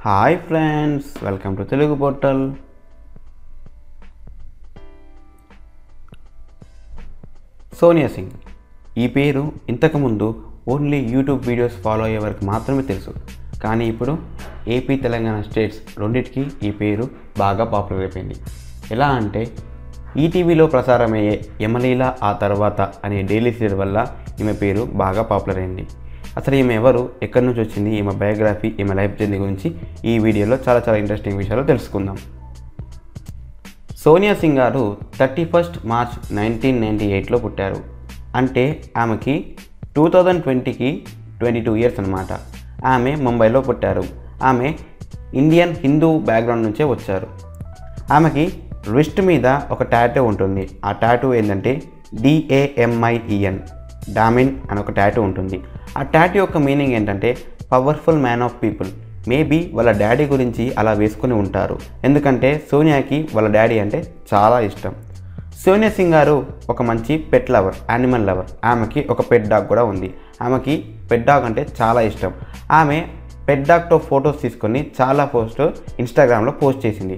hi friends welcome to Telugu portal Sonia Singh ఈ పేరు ఇంతకుముందు ఓన్లీ యూట్యూబ్ వీడియోస్ ఫాలో అయ్యే వరకు మాత్రమే తెలుసు కానీ ఇప్పుడు ఏపీ తెలంగాణ స్టేట్స్ రెండింటికి ఈ పేరు బాగా పాపులర్ అయిపోయింది ఎలా అంటే ఈటీవీలో ప్రసారమయ్యే యమలీల ఆ తర్వాత అనే డైలీ సీరియల్ వల్ల ఈమె పేరు బాగా పాపులర్ అయింది అసలు ఈమె ఎవరు ఎక్కడి నుంచి వచ్చింది ఈమె బయోగ్రఫీ ఈమె లైఫ్ జర్నీ గురించి ఈ వీడియోలో చాలా చాలా ఇంట్రెస్టింగ్ విషయాలు తెలుసుకుందాం సోనియా సింగ్ గారు thirty first March nineteen ninety ఎయిట్లో పుట్టారు అంటే ఆమెకి టూ థౌజండ్ ట్వంటీకి ట్వంటీ టూ ఇయర్స్ అనమాట ఆమె ముంబైలో పుట్టారు ఆమె ఇండియన్ హిందూ బ్యాక్గ్రౌండ్ నుంచే వచ్చారు ఆమెకి రిస్ట్ మీద ఒక టాటూ ఉంటుంది ఆ టాటూ ఏంటంటే డిఏఎంఐఈఎన్ డామిన్ అని ఒక టాటూ ఉంటుంది ఆ టాటూ యొక్క మీనింగ్ ఏంటంటే powerful man of people maybe వాళ్ళ డాడీ గురించి అలా వేసుకుని ఉంటారు ఎందుకంటే సోనియాకి వాళ్ళ డాడీ అంటే చాలా ఇష్టం సోనియా సింగ్ గారు ఒక మంచి పెట్ లవర్ యానిమల్ లవర్ ఆమెకి ఒక పెట్ డాగ్ కూడా ఉంది ఆమెకి పెట్ డాగ్ అంటే చాలా ఇష్టం ఆమె పెట్ డాగ్తో ఫొటోస్ తీసుకొని చాలా పోస్ట్ ఇన్స్టాగ్రామ్లో పోస్ట్ చేసింది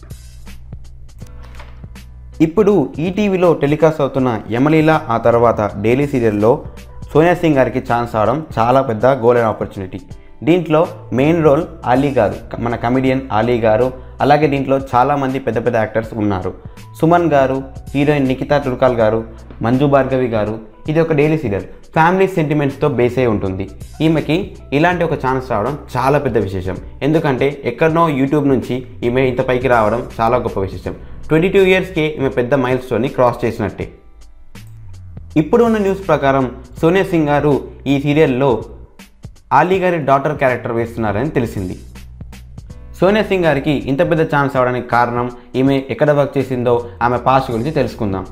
ఇప్పుడు ఈటీవీలో టెలికాస్ట్ అవుతున్న యమలీల ఆ తర్వాత డైలీ సీరియల్లో సోనియా సింగ్ గారికి ఛాన్స్ అవడం చాలా పెద్ద గోల్డెన్ ఆపర్చునిటీ దీంట్లో మెయిన్ రోల్ ఆలీ గారు మన కమిడియన్ ఆలీ గారు అలాగే దీంట్లో చాలామంది పెద్ద పెద్ద యాక్టర్స్ ఉన్నారు సుమన్ గారు హీరోయిన్ నిఖితా టుర్కాల్ గారు మంజు భార్గవి గారు ఇది ఒక డైలీ సీరియల్ ఫ్యామిలీ సెంటిమెంట్స్తో బేస్ అయి ఉంటుంది ఈమెకి ఇలాంటి ఒక ఛాన్స్ రావడం చాలా పెద్ద విశేషం ఎందుకంటే ఎక్కడనో యూట్యూబ్ నుంచి ఈమె ఇంత పైకి రావడం చాలా గొప్ప విశేషం ట్వంటీ టూ ఇయర్స్కి ఈమె పెద్ద మైల్ స్టోన్ని క్రాస్ చేసినట్టే ఇప్పుడు ఉన్న న్యూస్ ప్రకారం సోనియా సింగ్ గారు ఈ సీరియల్లో ఆలీ గారి డాటర్ క్యారెక్టర్ వేస్తున్నారని తెలిసింది సోనియా సింగ్ గారికి ఇంత పెద్ద ఛాన్స్ అవడానికి కారణం ఈమె ఎక్కడ వర్క్ చేసిందో ఆమె పాస్ట్ గురించి తెలుసుకుందాం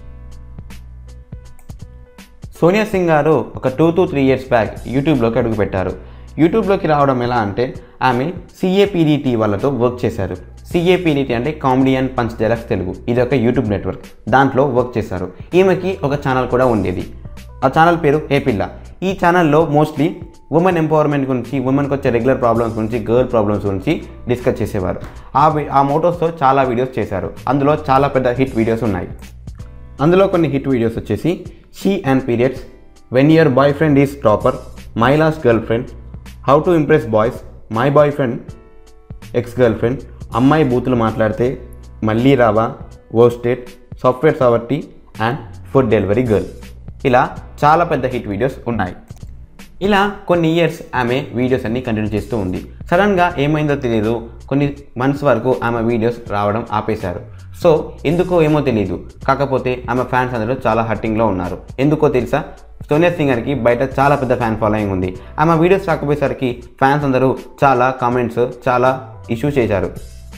సోనియా సింగ్ గారు ఒక two to three years back యూట్యూబ్లోకి అడుగుపెట్టారు యూట్యూబ్లోకి రావడం ఎలా అంటే ఆమె సిఏపీడిటీ వాళ్ళతో వర్క్ చేశారు సిఏపీడిటీ అంటే కామెడియన్ పంచ్ డైలాగ్స్ తెలుగు ఇది ఒక యూట్యూబ్ నెట్వర్క్ దాంట్లో వర్క్ చేశారు ఈమెకి ఒక ఛానల్ కూడా ఉండేది ఆ ఛానల్ పేరు ఏపిల్ల ఈ ఛానల్లో మోస్ట్లీ ఉమెన్ ఎంపవర్మెంట్ గురించి ఉమెన్కి వచ్చే రెగ్యులర్ ప్రాబ్లమ్స్ గురించి గర్ల్ ప్రాబ్లమ్స్ గురించి డిస్కస్ చేసేవారు ఆ వి- ఆ మోటోస్తో చాలా వీడియోస్ చేశారు అందులో చాలా పెద్ద హిట్ వీడియోస్ ఉన్నాయి అందులో కొన్ని హిట్ వీడియోస్ వచ్చేసి she and periods when your boy friend is topper my last girl friend how to impress boys my boy friend ex girl friend అమ్మాయి బూతులు మాట్లాడితే మళ్ళీ రావా స్టేట్ సాఫ్ట్వేర్ సావర్టీ అండ్ ఫుడ్ డెలివరీ గర్ల్ ఇలా చాలా పెద్ద హిట్ వీడియోస్ ఉన్నాయి ఇలా కొన్ని ఇయర్స్ ఆమె వీడియోస్ అన్ని కంటిన్యూ చేస్తూ ఉంది సడన్గా ఏమైందో తెలియదు కొన్ని మంత్స్ వరకు ఆమె వీడియోస్ రావడం ఆపేశారు సో ఎందుకో ఏమో తెలియదు కాకపోతే ఆమె ఫ్యాన్స్ అందరూ చాలా హట్టింగ్లో ఉన్నారు ఎందుకో తెలుసా సోనియా సింగ్ గారికి బయట చాలా పెద్ద ఫ్యాన్ ఫాలోయింగ్ ఉంది ఆమె వీడియోస్ రాకపోయేసరికి ఫ్యాన్స్ అందరూ చాలా కామెంట్స్ చాలా ఇష్యూ చేశారు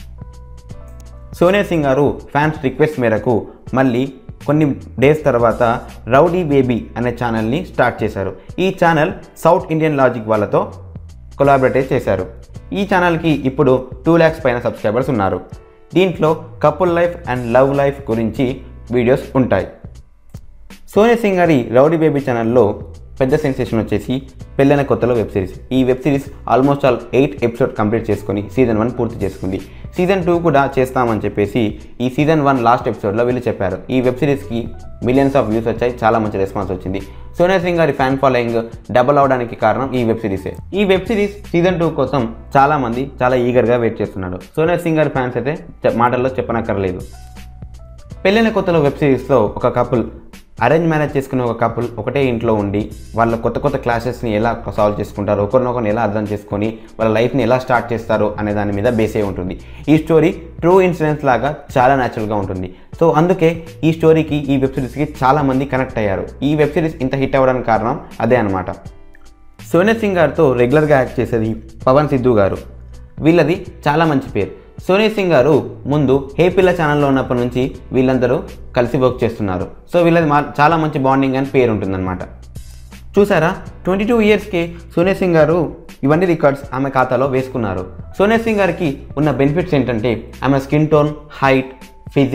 సోనియా సింగ్ గారు ఫ్యాన్స్ రిక్వెస్ట్ మేరకు మళ్ళీ కొన్ని డేస్ తర్వాత రౌడీ బేబీ అనే ఛానల్ని స్టార్ట్ చేశారు ఈ ఛానల్ సౌత్ ఇండియన్ లాజిక్ వాళ్ళతో కొలాబరేట్ చేశారు ఈ ఛానల్కి ఇప్పుడు టూ ల్యాక్స్ పైన సబ్స్క్రైబర్స్ ఉన్నారు దీంట్లో couple life and love life గురించి వీడియోస్ ఉంటాయి సోనియా సింగ్ గారి రౌడీ బేబీ ఛానల్లో పెద్ద సెన్సేషన్ వచ్చేసి పెళ్ళైన కొత్తలో వెబ్ సిరీస్ ఈ web series almost all eight episode complete చేసుకొని సీజన్ వన్ పూర్తి చేసుకుంది సీజన్ టూ కూడా చేస్తామని చెప్పేసి ఈ సీజన్ వన్ లాస్ట్ ఎపిసోడ్లో వీళ్ళు చెప్పారు ఈ వెబ్ సిరీస్కి మిలియన్స్ ఆఫ్ వ్యూస్ వచ్చాయి చాలా మంచి రెస్పాన్స్ వచ్చింది సోనియా సింగ్ గారి ఫ్యాన్ ఫాలోయింగ్ డబల్ అవడానికి కారణం ఈ వెబ్ సిరీసే ఈ వెబ్ సిరీస్ సీజన్ టూ కోసం చాలా మంది చాలా ఈగర్గా వెయిట్ చేస్తున్నారు సోనియా సింగ్ గారి ఫ్యాన్స్ అయితే చె- మాటల్లో చెప్పనక్కర్లేదు పెళ్ళైన కొత్తలో వెబ్ సిరీస్లో ఒక కపుల్ అరేంజ్ మ్యారేజ్ చేసుకునే ఒక కపుల్ ఒకటే ఇంట్లో ఉండి వాళ్ళ కొత్త కొత్త క్లాసెస్ని ఎలా సాల్వ్ చేసుకుంటారు ఒకరినొకరిని ఎలా అర్థం చేసుకొని వాళ్ళ లైఫ్ని ఎలా స్టార్ట్ చేస్తారు అనే దాని మీద బేస్ అయి ఉంటుంది ఈ స్టోరీ ట్రూ ఇన్సిడెంట్స్ లాగా చాలా న్యాచురల్గా ఉంటుంది సో అందుకే ఈ స్టోరీకి ఈ వెబ్ సిరీస్కి చాలా మంది కనెక్ట్ అయ్యారు ఈ వెబ్ సిరీస్ ఇంత హిట్ అవ్వడానికి కారణం అదే అనమాట సోనియా సింగ్ గారితో రెగ్యులర్గా యాక్ట్ చేసేది పవన్ సిద్ధు గారు వీళ్ళది చాలా మంచి పేరు సోనియా సింగ్ గారు ముందు హే పిల్ల ఛానల్లో ఉన్నప్పటి నుంచి వీళ్ళందరూ కలిసి వర్క్ చేస్తున్నారు సో వీళ్ళది మా చాలా మంచి బాండింగ్ అని పేరు ఉంటుందన్నమాట చూసారా ట్వంటీ టూ ఇయర్స్కి సోనియా సింగ్ గారు ఇవన్నీ రికార్డ్స్ ఆమె ఖాతాలో వేసుకున్నారు సోనియా సింగ్ గారికి ఉన్న బెనిఫిట్స్ ఏంటంటే ఆమె skin tone height physique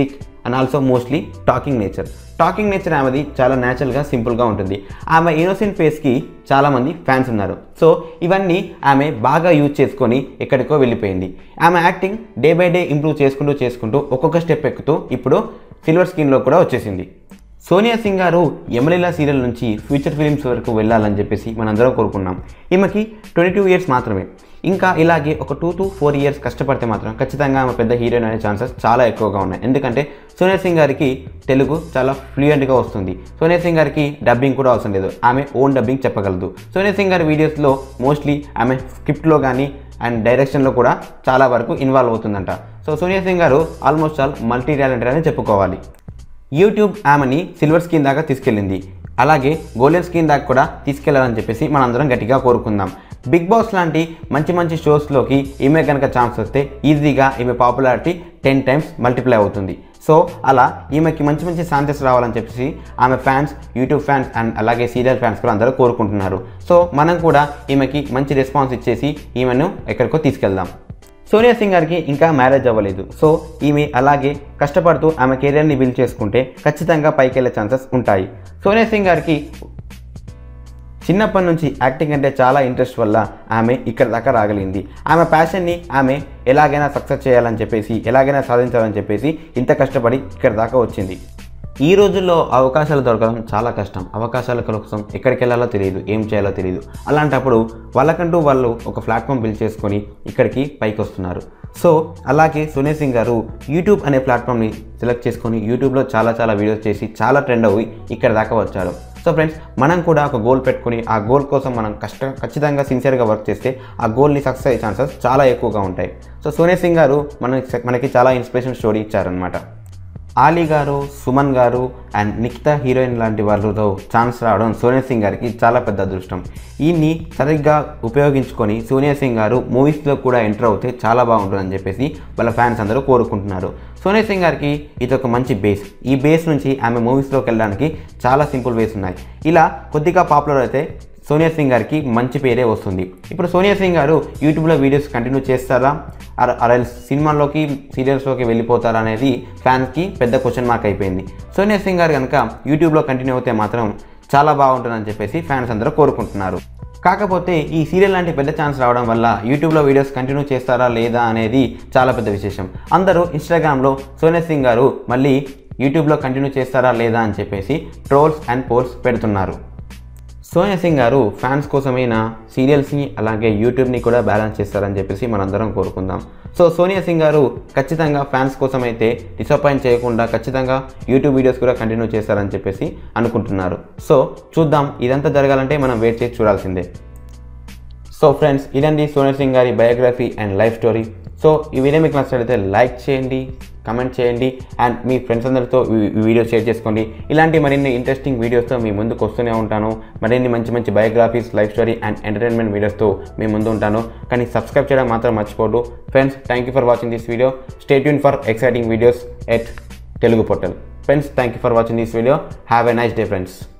and also mostly talking nature talking nature ఆమెది చాలా న్యాచురల్గా సింపుల్గా ఉంటుంది ఆమె ఇన్నోసెంట్ ఫేస్కి చాలామంది ఫ్యాన్స్ ఉన్నారు సో ఇవన్నీ ఆమె బాగా యూజ్ చేసుకొని ఎక్కడికో వెళ్ళిపోయింది ఆమె acting day by day improve చేసుకుంటూ చేసుకుంటూ ఒక్కొక్క స్టెప్ ఎక్కుతూ ఇప్పుడు సిల్వర్ స్క్రీన్లో కూడా వచ్చేసింది సోనియా సింగ్ గారు యమలీలా సీరియల్ నుంచి ఫ్యూచర్ ఫిలిమ్స్ వరకు వెళ్ళాలని చెప్పేసి మనందరం కోరుకున్నాం ఈమెకి ట్వంటీ టూ ఇయర్స్ మాత్రమే ఇంకా ఇలాగే ఒక టూ టు ఫోర్ ఇయర్స్ కష్టపడితే మాత్రం ఖచ్చితంగా ఆమె పెద్ద హీరోయిన్ అనే ఛాన్సెస్ చాలా ఎక్కువగా ఉన్నాయి ఎందుకంటే సోనియా సింగ్ గారికి తెలుగు చాలా ఫ్లూయెంట్గా వస్తుంది సోనియా సింగ్ గారికి డబ్బింగ్ కూడా అవసరం లేదు ఆమె ఓన్ డబ్బింగ్ చెప్పగలదు సోనియా సింగ్ గారి వీడియోస్లో మోస్ట్లీ ఆమె స్క్రిప్ట్లో కానీ అండ్ డైరెక్షన్లో కూడా చాలా వరకు ఇన్వాల్వ్ అవుతుందంట సో సోనియా సింగ్ గారు ఆల్మోస్ట్ ఆల్ మల్టీ టాలెంటెడ్ అని చెప్పుకోవాలి యూట్యూబ్ ఆమెని సిల్వర్ స్క్రీన్ దాకా తీసుకెళ్ళింది అలాగే గోల్డెన్ స్క్రీన్ దాకా కూడా తీసుకెళ్లాలని చెప్పేసి మనందరం గట్టిగా కోరుకుందాం బిగ్ బాస్ లాంటి మంచి మంచి షోస్లోకి ఈమె కనుక ఛాన్స్ వస్తే ఈజీగా ఈమె పాపులారిటీ టెన్ టైమ్స్ మల్టిప్లై అవుతుంది సో అలా ఈమెకి మంచి మంచి ఛాన్సెస్ రావాలని చెప్పేసి ఆమె ఫ్యాన్స్ యూట్యూబ్ ఫ్యాన్స్ అండ్ అలాగే సీరియల్ ఫ్యాన్స్ కూడా అందరూ కోరుకుంటున్నారు సో మనం కూడా ఈమెకి మంచి రెస్పాన్స్ ఇచ్చేసి ఈమెను ఎక్కడికో తీసుకెళ్దాం సోనియా సింగ్ గారికి ఇంకా మ్యారేజ్ అవ్వలేదు సో ఈమె అలాగే కష్టపడుతూ ఆమె కెరీర్ని బిల్డ్ చేసుకుంటే ఖచ్చితంగా పైకి వెళ్ళే ఛాన్సెస్ ఉంటాయి సోనియా సింగ్ గారికి చిన్నప్పటి నుంచి యాక్టింగ్ అంటే చాలా ఇంట్రెస్ట్ వల్ల ఆమె ఇక్కడ దాకా రాగలిగింది ఆమె ప్యాషన్ని ఆమె ఎలాగైనా సక్సెస్ చేయాలని చెప్పేసి ఎలాగైనా సాధించాలని చెప్పేసి ఇంత కష్టపడి ఇక్కడ దాకా వచ్చింది ఈ రోజుల్లో అవకాశాలు దొరకడం చాలా కష్టం అవకాశాల కోసం ఎక్కడికి వెళ్ళాలో తెలియదు ఏం చేయాలో తెలియదు అలాంటప్పుడు వాళ్ళకంటూ వాళ్ళు ఒక ప్లాట్ఫామ్ బిల్డ్ చేసుకొని ఇక్కడికి పైకి వస్తున్నారు సో అలాగే సునీల్ సింగ్ గారు యూట్యూబ్ అనే ప్లాట్ఫామ్ని సెలెక్ట్ చేసుకొని యూట్యూబ్లో చాలా చాలా వీడియోస్ చేసి చాలా ట్రెండ్ అయ్యి ఇక్కడ దాకా వచ్చారు సో ఫ్రెండ్స్ మనం కూడా ఒక గోల్ పెట్టుకొని ఆ గోల్ కోసం మనం కష్ట ఖచ్చితంగా సిన్సియర్గా వర్క్ చేస్తే ఆ గోల్ని సక్సెస్ అయ్యే ఛాన్సెస్ చాలా ఎక్కువగా ఉంటాయి సో సోనియా సింగ్ గారు మనకి మనకి చాలా ఇన్స్పిరేషన్ స్టోరీ ఇచ్చారనమాట ఆలీ గారు సుమన్ గారు అండ్ నిఖితా హీరోయిన్ లాంటి వాళ్ళతో ఛాన్స్ రావడం సోనియా సింగ్ గారికి చాలా పెద్ద అదృష్టం ఈయన్ని సరిగ్గా ఉపయోగించుకొని సోనియా సింగ్ గారు మూవీస్లో కూడా ఎంటర్ అవుతే చాలా బాగుంటుందని చెప్పేసి వాళ్ళ ఫ్యాన్స్ అందరూ కోరుకుంటున్నారు సోనియా సింగ్ గారికి ఇది ఒక మంచి బేస్ ఈ బేస్ నుంచి ఆమె మూవీస్లోకి వెళ్ళడానికి చాలా సింపుల్ వేస్ ఉన్నాయి ఇలా కొద్దిగా పాపులర్ అయితే సోనియా సింగ్ గారికి మంచి పేరే వస్తుంది ఇప్పుడు సోనియా సింగ్ గారు యూట్యూబ్లో వీడియోస్ కంటిన్యూ చేస్తారా అరే సినిమాల్లోకి సీరియల్స్లోకి వెళ్ళిపోతారా అనేది ఫ్యాన్స్కి పెద్ద క్వశ్చన్ మార్క్ అయిపోయింది సోనియా సింగ్ గారు కనుక యూట్యూబ్లో కంటిన్యూ అవుతే మాత్రం చాలా బాగుంటుందని చెప్పేసి ఫ్యాన్స్ అందరూ కోరుకుంటున్నారు కాకపోతే ఈ సీరియల్ లాంటి పెద్ద ఛాన్స్ రావడం వల్ల యూట్యూబ్లో వీడియోస్ కంటిన్యూ చేస్తారా లేదా అనేది చాలా పెద్ద విశేషం అందరూ ఇన్స్టాగ్రామ్లో సోనియా సింగ్ గారు మళ్ళీ యూట్యూబ్లో కంటిన్యూ చేస్తారా లేదా అని చెప్పేసి ట్రోల్స్ అండ్ పోల్స్ పెడుతున్నారు సోనియా సింగ్ గారు ఫ్యాన్స్ కోసమైనా సీరియల్స్ని అలాగే యూట్యూబ్ని కూడా బ్యాలెన్స్ చేస్తారని చెప్పేసి మనందరం కోరుకుందాం సో సోనియా సింగ్ గారు ఖచ్చితంగా ఫ్యాన్స్ కోసం అయితే డిసప్పాయింట్ చేయకుండా ఖచ్చితంగా యూట్యూబ్ వీడియోస్ కూడా కంటిన్యూ చేస్తారని చెప్పేసి అనుకుంటున్నారు సో చూద్దాం ఇదంతా జరగాలంటే మనం వెయిట్ చేసి చూడాల్సిందే సో ఫ్రెండ్స్ ఇదండి సోనియా సింగ్ గారి biography and life story so ఈ వీడియో మీకు నచ్చినట్లయితే లైక్ చేయండి కమెంట్ చేయండి అండ్ మీ ఫ్రెండ్స్ అందరితో ఈ వీడియో షేర్ చేసుకోండి ఇలాంటి మరిన్ని ఇంట్రెస్టింగ్ వీడియోస్తో మీ ముందుకు వస్తూనే ఉంటాను మరిన్ని మంచి మంచి biographies life story and entertainment వీడియోస్తో మీ ముందు ఉంటాను కానీ సబ్స్క్రైబ్ చేయడం మాత్రం మర్చిపోదు friends thank you for watching this video stay tune for exciting videos at Telugu portal friends thank you for watching this video have a nice day friends